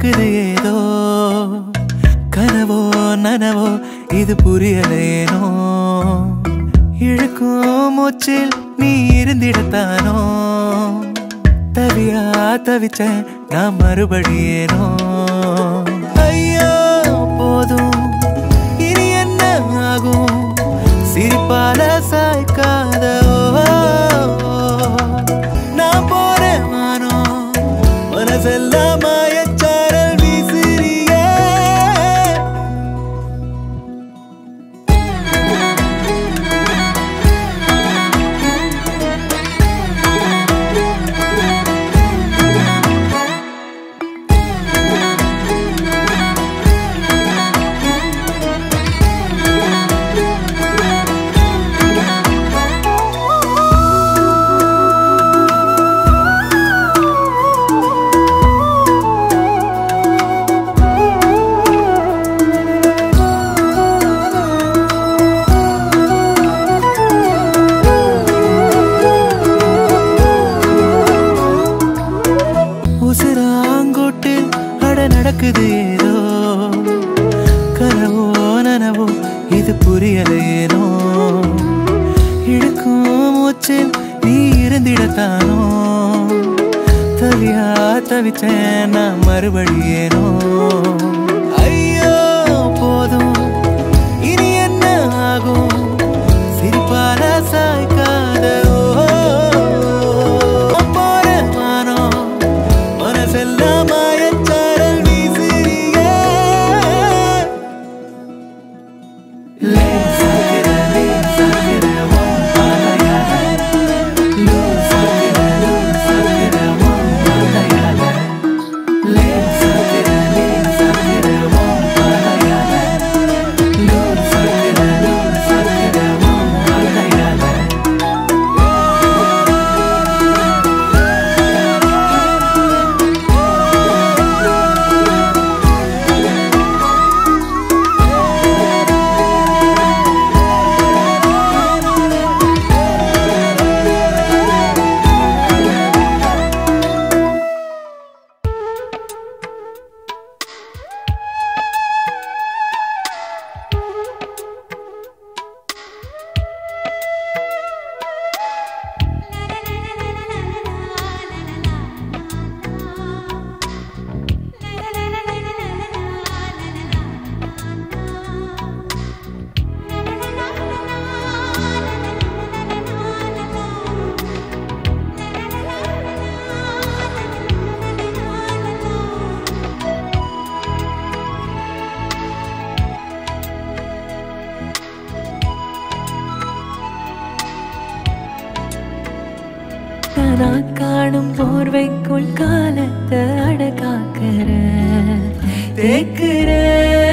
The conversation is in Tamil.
நடக்குது ஏதோ கனவோ நனவோ இது புரியலேனோ இழுக்கும் மூச்சில் நீ இருந்திடத்தானோ தவியா தவிச்ச நான் மறுபடியேனோ ஐயோ போதும் இனி என்ன ஆகும் சிரிப்பால சாய்க்காத ஓ, நான் போறேன் வானோ மனசெல்லாம் மாயச்சாரல் வீசுறியே உசிராங்கோட்டில் அட நடக்குது ஏதோ கனவோ நனவோ இது புரியலையேனோ இழுக்கும் மூச்சில் நீ இருந்திடத்தானோ தவியா தவிச்சேன் நான் மறுபடியேனோ ஐயோ போதும் இனி என்ன ஆகும் சிரிப்பால சாய்க்காத ஓ, போறேன் வானோ மனசெல்லாம் மாயச்சாரல் வீசுறியே லேசாகிற, லேசாகிற உன் மாலையால. லூசாகிற, லூசாகிற உன் மாலையால. லேசாகிற, லேசாகிற உன் மாலையால. லூசாகிற, லூசாகிற உன் மாலையால. கனா காணும் போர்வைக்குள் காலத்தை அடகாக்கிற தேக்குற